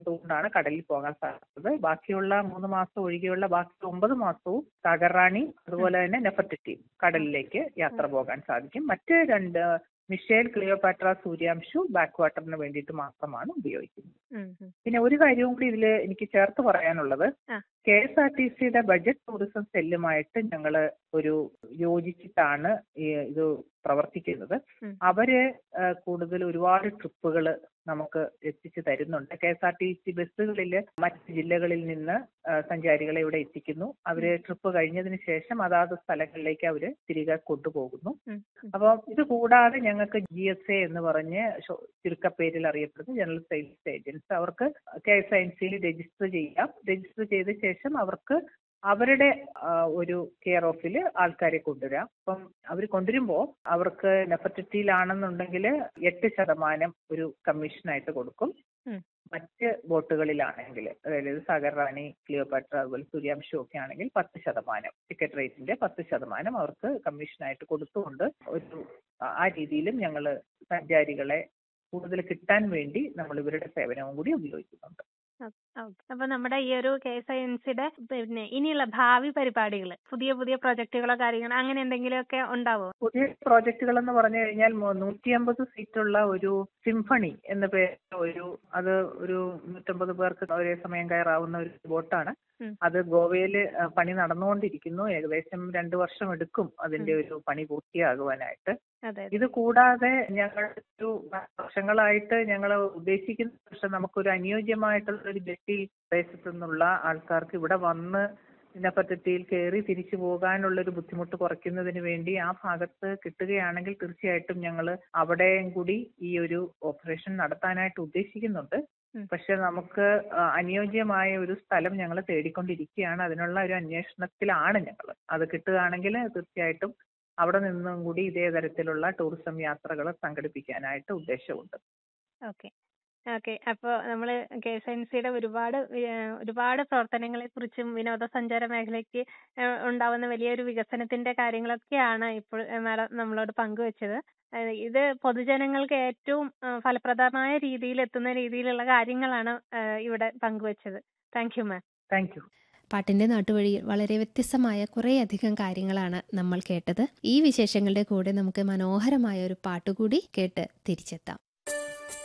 കൊണ്ടാണ് കടലിൽ പോകാൻ സാധിച്ചത് ബാക്കിയുള്ള മൂന്ന് മാസം ഒഴികെയുള്ള ബാക്കി ഒമ്പത് മാസവും സാഗർറാണി അതുപോലെ തന്നെ നെഫർട്ടിറ്റി കടലിലേക്ക് യാത്ര പോകാൻ സാധിക്കും മറ്റ് രണ്ട് മിഷേൽ ക്ലിയോപാട്ര സൂര്യാംശു ബാക്ക് വാട്ടറിന് വേണ്ടിയിട്ട് മാത്രമാണ് ഉപയോഗിക്കുന്നത് ഉം, ഉം. പിന്നെ ഒരു കാര്യവും കൂടി ഇതിൽ എനിക്ക് ചേർത്ത് പറയാനുള്ളത് ആ. കെ എസ് ആർ ടി സിയുടെ ബഡ്ജറ്റ് ടൂറിസം സെല്ലുമായിട്ട് ഞങ്ങൾ ഒരു യോജിച്ചിട്ടാണ് ഈ ഇത് പ്രവർത്തിക്കുന്നത് ഉം. അവര് ആ, കൂടുതൽ ഒരുപാട് ട്രിപ്പുകൾ നമുക്ക് എത്തിച്ചു തരുന്നുണ്ട് K S R T C ബസ്സുകളിൽ മറ്റ് ജില്ലകളിൽ നിന്ന് ആ, സഞ്ചാരികളെ ഇവിടെ എത്തിക്കുന്നു അവര് ട്രിപ്പ് കഴിഞ്ഞതിന് ശേഷം അതാത് സ്ഥലങ്ങളിലേക്ക് അവര് തിരികെ കൊണ്ടുപോകുന്നു ഉം, ഉം. അപ്പോൾ ഇത് കൂടാതെ ഞങ്ങൾക്ക് ജി എസ് എ എന്ന് പറഞ്ഞ് ഷോ- ചുരുക്കപ്പേരിൽ അറിയപ്പെടുന്ന ജനറൽ സെയിൽസ് ഏജൻസ് അവർക്ക് കെ എസ് ഐ എൻ സിയിൽ രജിസ്റ്റർ ചെയ്യാം രജിസ്റ്റർ ചെയ്ത ശേഷം അവർക്ക് അവരുടെ ആ, ഒരു കെയർ ഓഫിൽ ആൾക്കാരെ കൊണ്ടുവരാം അപ്പം അവർ കൊണ്ടുവരുമ്പോൾ അവർക്ക് നെഫർട്ടിറ്റിയിലാണെന്നുണ്ടെങ്കിൽ എട്ട് ശതമാനം ഒരു കമ്മീഷനായിട്ട് കൊടുക്കും ഉം. മറ്റ് ബോട്ടുകളിലാണെങ്കിൽ അതായത് സാഗർ റാണി ക്ലിയോപാട്ര അതുപോലെ സൂര്യാംശു ഒക്കെ ആണെങ്കിൽ പത്ത് ശതമാനം ടിക്കറ്റ് റേറ്റിന്റെ പത്ത് ശതമാനം അവർക്ക് കമ്മീഷനായിട്ട് കൊടുത്തുകൊണ്ട് ഒരു ആ- ആ രീതിയിലും ഞങ്ങൾ സഞ്ചാരികളെ കൂടുതൽ കിട്ടാൻ വേണ്ടി നമ്മൾ ഇവരുടെ സേവനവും കൂടി ഉപയോഗിക്കുന്നുണ്ട് ഓക്കെ അപ്പൊ നമ്മുടെ ഈ ഒരു കെ എസ് ഐ എൻ സിയുടെ പിന്നെ ഇനിയുള്ള ഭാവി പരിപാടികൾ പുതിയ പുതിയ പ്രൊജക്ടുകളോ കാര്യങ്ങളോ അങ്ങനെ എന്തെങ്കിലുമൊക്കെ ഉണ്ടാവോ പുതിയ പ്രോജക്റ്റുകൾ എന്ന് പറഞ്ഞു കഴിഞ്ഞാൽ നൂറ്റി അമ്പത് സീറ്റുള്ള ഒരു സിംഫണി എന്ന പേര് ഒരു അത് ഒരു നൂറ്റമ്പത് പേർക്ക് ഒരേ സമയം കയറാവുന്ന ഒരു ബോട്ടാണ് ഉം. അത് ഗോവയിൽ പണി നടന്നുകൊണ്ടിരിക്കുന്നു ഏകദേശം രണ്ടു വർഷം എടുക്കും അതിന്റെ ഒരു പണി പൂർത്തിയാകുവാനായിട്ട് അതെ ഇത് കൂടാതെ ഞങ്ങൾ ഒരു വർഷങ്ങളായിട്ട് ഞങ്ങൾ ഉദ്ദേശിക്കുന്ന പക്ഷെ നമുക്കൊരു അനുയോജ്യമായിട്ടുള്ള ഒരു ജെട്ടി പ്രദേശത്തു നിന്നുള്ള ആൾക്കാർക്ക് ഇവിടെ വന്ന് ഇതിനെപ്പറ്റിയിൽ കയറി തിരിച്ചു പോകാനുള്ള ഒരു ബുദ്ധിമുട്ട് കുറയ്ക്കുന്നതിന് വേണ്ടി ആ ഭാഗത്ത് കിട്ടുകയാണെങ്കിൽ തീർച്ചയായിട്ടും ഞങ്ങൾ അവിടെയും കൂടി ഈ ഒരു ഓപ്പറേഷൻ നടത്താനായിട്ട് ഉദ്ദേശിക്കുന്നുണ്ട് ഉം. പക്ഷെ നമുക്ക് ആ, അനുയോജ്യമായ ഒരു സ്ഥലം ഞങ്ങൾ തേടിക്കൊണ്ടിരിക്കുകയാണ് അതിനുള്ള ഒരു അന്വേഷണത്തിലാണ് ഞങ്ങൾ അത് കിട്ടുകയാണെങ്കിൽ തീർച്ചയായിട്ടും അവിടെ നിന്നും കൂടി ഇതേ തരത്തിലുള്ള ടൂറിസം യാത്രകൾ സംഘടിപ്പിക്കാനായിട്ട് ഉദ്ദേശമുണ്ട് ഓക്കെ ഓക്കെ അപ്പോൾ നമ്മൾ കെ എസ് എൻ സിയുടെ ഒരുപാട് ഏഹ്, ഒരുപാട് പ്രവർത്തനങ്ങളെ കുറിച്ചും വിനോദസഞ്ചാര മേഖലയ്ക്ക് ഏഹ്, ഉണ്ടാവുന്ന വലിയൊരു വികസനത്തിന്റെ കാര്യങ്ങളൊക്കെയാണ് ഇപ്പോൾ മാഡം നമ്മളോട് പങ്കുവച്ചത് ഏഹ്, ഇത് പൊതുജനങ്ങൾക്ക് ഏറ്റവും ഏഹ്, ഫലപ്രദമായ രീതിയിൽ എത്തുന്ന രീതിയിലുള്ള കാര്യങ്ങളാണ് ഏഹ്, ഇവിടെ പങ്കുവച്ചത് thank you ma'am thank you പാട്ടിന്റെ നാട്ടുവഴിയിൽ വളരെ വ്യത്യസ്തമായ കുറേയധികം കാര്യങ്ങളാണ് നമ്മൾ കേട്ടത് ഈ വിശേഷങ്ങളുടെ കൂടെ നമുക്ക് മനോഹരമായ ഒരു പാട്ടുകൂടി കേട്ട് തിരിച്ചെത്താം